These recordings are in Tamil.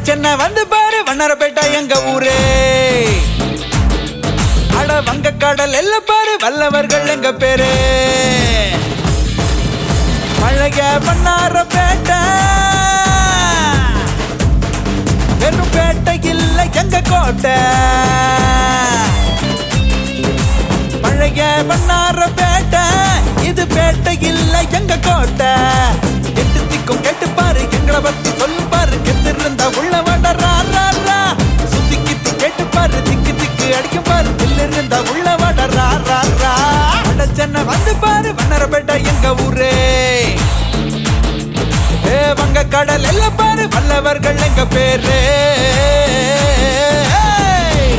சென்னை வந்து பாரு வண்ணரப்பேட்டை எங்க ஊரே அட வங்க கடல் எல்ல பாரு வல்லவர்கள் எங்க பேரு பழைய வண்ணாரப்பேட்டை வெறும் பேட்டை இல்ல எங்க கோட்டை பழைய வண்ணாரப்பேட்டை இது பேட்டை இல்ல எங்க கோட்டை எட்டு திக்கும் கேட்டு பாரு எங்களை பத்தி சொல்லு பாரு கெத்து இருந்தா உள்ள வாட ரா ரா ரா சுத்தி கித்தி கேட்டு பாரு திக்கு திக்கு அடிக்கும் பாரு தில்லு இருந்தா உள்ள வாட ரா ரா ரா அட சென்னை வந்து பாரு வண்ணரப்பேட்டை எங்க ஊரே ஏ வங்க கடல் எல்லாம் பாரு வல்லவர்கள் எங்க பேரு ஏய்!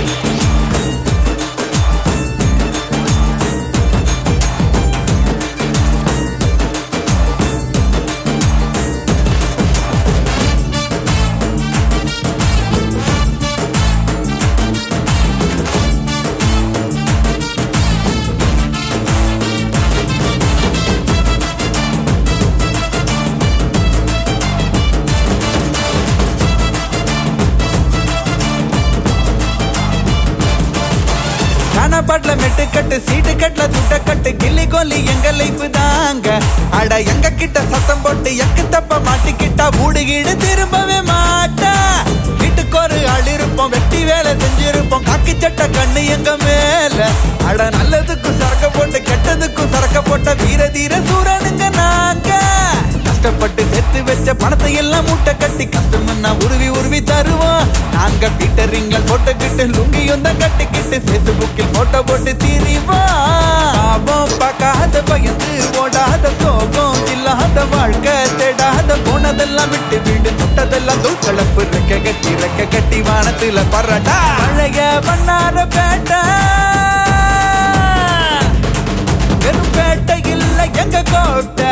காணப்பாட்டுல மெட்டு கட்டு சீட்டு கட்டுல துட்ட கட்டு கில்லி கோலி எங்க லைஃப் தாங்க அட எங்க கிட்ட சத்தம் போட்டு எக்கு தப்ப மாட்டிக்கிட்டா ஊடு கீடு திரும்பவே மாட்டா வீட்டுக்கு ஒரு ஆள் இருப்போம் வெட்டி வேலை செஞ்சிருப்போம் காக்கி சட்ட கண்ணு எங்க மேல அட நல்லதுக்கும் சரக்க போட்டு கெட்டதுக்கும் சரக்க போட்ட வீர தீர சூரனுங்க நாங்க கஷ்டப்பட்டு சேர்த்து வச்ச பணத்தை எல்லாம் மூட்டை கட்டி கஷ்டம்னா உருவி உருவி தருவோம் நாங்க பீட்டரிங்கள் போட்டுக்கிட்டு லுங்கியும் தான் கட்டிக்கிட்டு ஃபேஸ்புக்கில் போட்டோ போட்டு திரிவோம் பாவம் பார்க்காத பயந்து ஓடாத சோகம் இல்லாத வாழ்க்கை தேடாத போனதெல்லாம் விட்டு வீடு தொட்டதெல்லாம் தூக்கலப்பு ரெக்க கட்டி ரெக்க கட்டி வானத்துல பறடா பழைய பண்ணார பேட்டை வெறும் பேட்டை இல்ல எங்க கோட்டை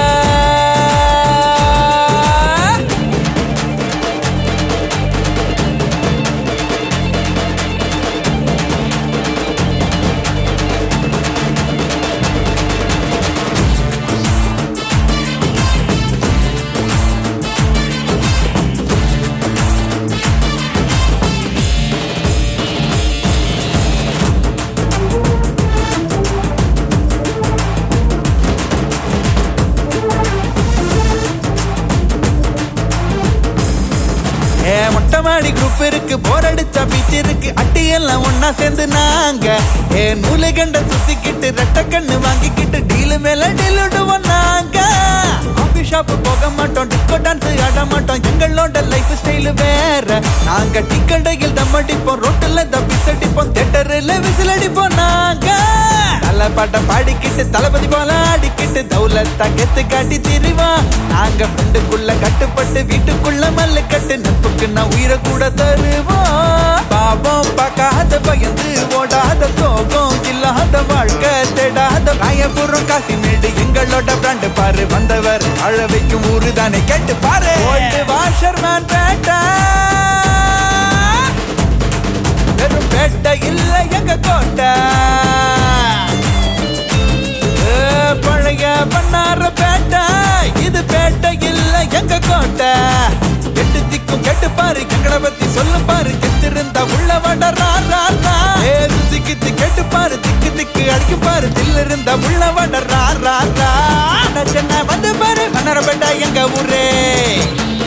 ஏ மொட்டை மாடி குரூப் இருக்கு போர் அடிச்சா பீச் இருக்கு அட்டி எல்லாம் ஒன்னா சேர்ந்து நாங்க ஏ நூலை கண்ட சுத்திக்கிட்டு ரெட்ட கண்ணு வாங்கிக்கிட்டு டீலு மேல டீலுடுவோம் நாங்க காஃபி ஷாப் போக மாட்டோம் டிஸ்கோ டான்ஸ் ஆட மாட்டோம் எங்களோட லைஃப் ஸ்டைல் வேற நாங்க டீ கடையில் தம் அடிப்போம் ரோட்டுல தப்பிஸ் அடிப்போம் தேட்டர்ல விசில் அடிப்போம் நாங்க நல்ல பாட்டை பாடிக்கிட்டு தளபதி போல ஆடிக்கிட்டு தௌலத்தா கெத்து காட்டி திரிவோம் நாங்க ஃப்ரெண்டுக்குள்ள கட்டுப்பட்டு வீட்டுக்குள்ள மல்லு கட்டு நட்புக்கு நான் உயிரை கூட தருவோம் பாவம் பார்க்காத பயந்து ஓடாத சோகம் இல்லாத வாழ்க்கை தேடாத ராயபுரம் காசிமேடு எங்களோட பிராண்டு பாரு வந்தவர் அழ வைக்கும் ஊரு தானே கேட்டு பாரு ஓல்டு வாஷர்மேன் பேட்டை வெறும் பேட்டை இல்ல எங்க கோட்டை ஏ, பழைய பண்ணார பேட்டை இது பேட்டை இல்ல எங்க கோட்டை எட்டு திக்கும் கெட்டு பாரு எங்களை பத்தி சொல்லு பாரு கெத்திருந்தா உள்ள வட ரா ரா ரா ஏ சுத்தி கித்து கெட்டு பாரு திக்கு திக்கு அடிக்கு பாரு தில்லு இருந்தா உள்ள வட ரா ரா ரா அட சென்னை வந்து பாரு மன்னர பேட்டை எங்க ஊரே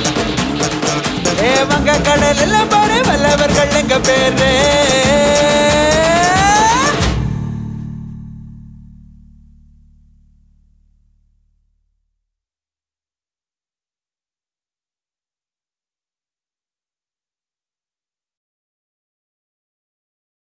ஏ வங்க கடல் எல்லாம் பாரு வல்லவர்கள் எங்க பேரு